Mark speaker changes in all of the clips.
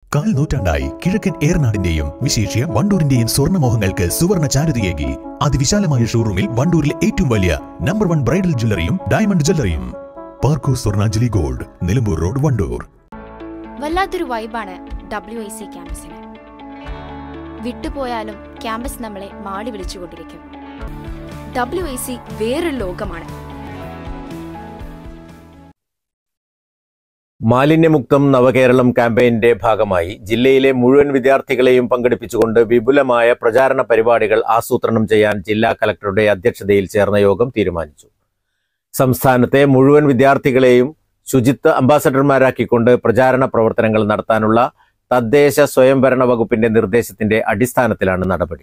Speaker 1: കാൽ നൂറ്റാണ്ടായി കിഴക്കൻ ഏറനാടിന്റെയും വിശേഷ്യ വണ്ടൂരിന്റെയും സ്വർണ്ണമോഹങ്ങൾക്ക് സുവർണ ചാരുതയേകി അതിവിശാലമായ ഷോറൂമിൽ വണ്ടൂരിലെ ഏറ്റവും വലിയ നമ്പർ വൺ ബ്രൈഡൽ ജ്വല്ലറിയും ഡയമണ്ട് ജ്വല്ലറിയും പാർക്കോ സ്വർണാഞ്ജലി ഗോൾഡ് നിലമ്പൂർ റോഡ് വണ്ടൂർ
Speaker 2: വല്ലാത്തൊരു വൈബാണ് ഡബ്ല്യു ഐ സി ക്യാമ്പസിന് വിട്ടുപോയാലും ക്യാമ്പസ് നമ്മളെ മാടി വിളിച്ചുകൊണ്ടിരിക്കും ഡബ്ല്യു ഐ സി വേറൊരു ലോകമാണ്
Speaker 3: മാലിന്യമുക്തം നവകേരളം ക്യാമ്പയിന്റെ ഭാഗമായി ജില്ലയിലെ മുഴുവൻ വിദ്യാർത്ഥികളെയും പങ്കെടുപ്പിച്ചുകൊണ്ട് വിപുലമായ പ്രചാരണ പരിപാടികൾ ആസൂത്രണം ചെയ്യാൻ ജില്ലാ കലക്ടറുടെ അധ്യക്ഷതയിൽ ചേർന്ന യോഗം തീരുമാനിച്ചു സംസ്ഥാനത്തെ മുഴുവൻ വിദ്യാർത്ഥികളെയും ശുചിത്വ അംബാസഡർമാരാക്കിക്കൊണ്ട് പ്രചാരണ പ്രവർത്തനങ്ങൾ നടത്താനുള്ള തദ്ദേശ സ്വയംഭരണ വകുപ്പിന്റെ നിർദ്ദേശത്തിന്റെ അടിസ്ഥാനത്തിലാണ് നടപടി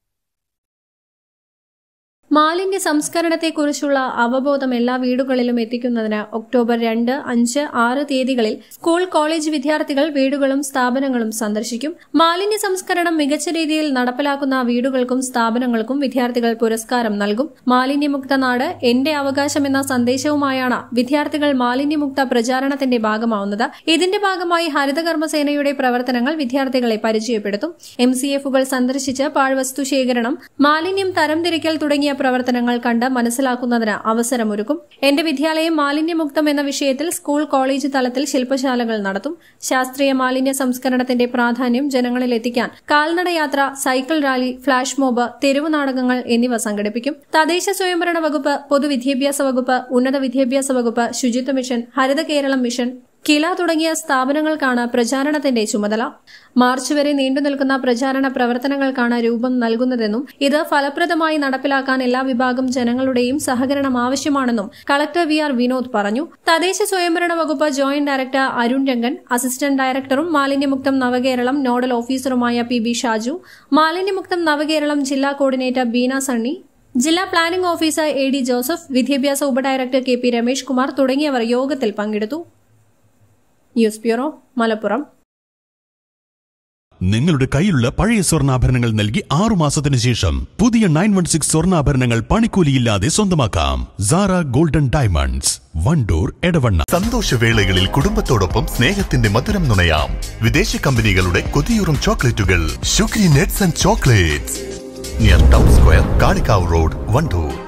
Speaker 4: മാലിന്യ സംസ്കരണത്തെക്കുറിച്ചുള്ള അവബോധം എല്ലാ വീടുകളിലും എത്തിക്കുന്നതിന് ഒക്ടോബർ രണ്ട് അഞ്ച് ആറ് തീയതികളിൽ സ്കൂൾ കോളേജ് വിദ്യാർത്ഥികൾ വീടുകളും സ്ഥാപനങ്ങളും സന്ദർശിക്കും മാലിന്യ സംസ്കരണം മികച്ച രീതിയിൽ നടപ്പിലാക്കുന്ന വീടുകൾക്കും സ്ഥാപനങ്ങൾക്കും വിദ്യാർത്ഥികൾ പുരസ്കാരം നൽകും മാലിന്യമുക്ത നാട് എന്റെ അവകാശം എന്ന സന്ദേശവുമായാണ് വിദ്യാർത്ഥികൾ മാലിന്യമുക്ത പ്രചാരണത്തിന്റെ ഭാഗമാവുന്നത് ഇതിന്റെ ഭാഗമായി ഹരിതകർമ്മസേനയുടെ പ്രവർത്തനങ്ങൾ വിദ്യാർത്ഥികളെ പരിചയപ്പെടുത്തും എം സി എഫുകൾ സന്ദർശിച്ച് പാഴ്വസ്തു ശേഖരണം മാലിന്യം തരംതിരിക്കൽ തുടങ്ങിയ പ്രവർത്തനങ്ങൾ കണ്ട് മനസ്സിലാക്കുന്നതിന് അവസരമൊരുക്കും എന്റെ വിദ്യാലയം മാലിന്യമുക്തം എന്ന വിഷയത്തിൽ സ്കൂൾ കോളേജ് തലത്തിൽ ശില്പശാലകൾ നടത്തും ശാസ്ത്രീയ മാലിന്യ സംസ്കരണത്തിന്റെ പ്രാധാന്യം ജനങ്ങളിൽ എത്തിക്കാൻ കാൽനടയാത്ര സൈക്കിൾ റാലി ഫ്ളാഷ് മോബ് തെരുവ് നാടകങ്ങൾ എന്നിവ സംഘടിപ്പിക്കും തദ്ദേശ സ്വയംഭരണ വകുപ്പ് പൊതുവിദ്യാഭ്യാസ വകുപ്പ് ഉന്നത വിദ്യാഭ്യാസ വകുപ്പ് ശുചിത്വ മിഷൻ ഹരിത കേരളം മിഷൻ കില തുടങ്ങിയ സ്ഥാപനങ്ങൾക്കാണ് പ്രചാരണത്തിന്റെ ചുമതല മാർച്ച് വരെ നീണ്ടുനിൽക്കുന്ന പ്രചാരണ പ്രവർത്തനങ്ങൾക്കാണ് രൂപം നൽകുന്നതെന്നും ഇത് ഫലപ്രദമായി നടപ്പിലാക്കാൻ എല്ലാ വിഭാഗം ജനങ്ങളുടെയും സഹകരണം ആവശ്യമാണെന്നും കളക്ടർ വി ആർ വിനോദ് പറഞ്ഞു തദ്ദേശ സ്വയംഭരണ വകുപ്പ് joint director Arun Rangan assistant ഡയറക്ടറും മാലിന്യമുക്തം നവകേരളം നോഡൽ ഓഫീസറുമായ പി ബി ഷാജു മാലിന്യമുക്തം നവകേരളം ജില്ലാ കോർഡിനേറ്റർ ബീന സണ്ണി ജില്ലാ planning officer A D Joseph വിദ്യാഭ്യാസ ഉപഡയറക്ടർ കെ പി രമേഷ് കുമാർ തുടങ്ങിയവർ യോഗത്തിൽ പങ്കെടുത്തു ന്യൂസ് ബ്യൂറോ മലപ്പുറം
Speaker 1: നിങ്ങളുടെ കയ്യിലുള്ള പഴയ സ്വർണ്ണാഭരണങ്ങൾ നൽകി ആറു മാസത്തിന് ശേഷം പുതിയ നയൻ വൺ സിക്സ് സ്വർണ്ണാഭരണങ്ങൾ പണിക്കൂലിയില്ലാതെ സ്വന്തമാക്കാം Zara golden diamonds Wandoor Edavanna
Speaker 5: സന്തോഷവേളകളിൽ കുടുംബത്തോടൊപ്പം സ്നേഹത്തിന്റെ മധുരം നുണയാം വിദേശ കമ്പനികളുടെ കൊതിയൂറും ചോക്ലേറ്റുകൾ sugary nuts and chocolates near town square Kalikavu road Wandoor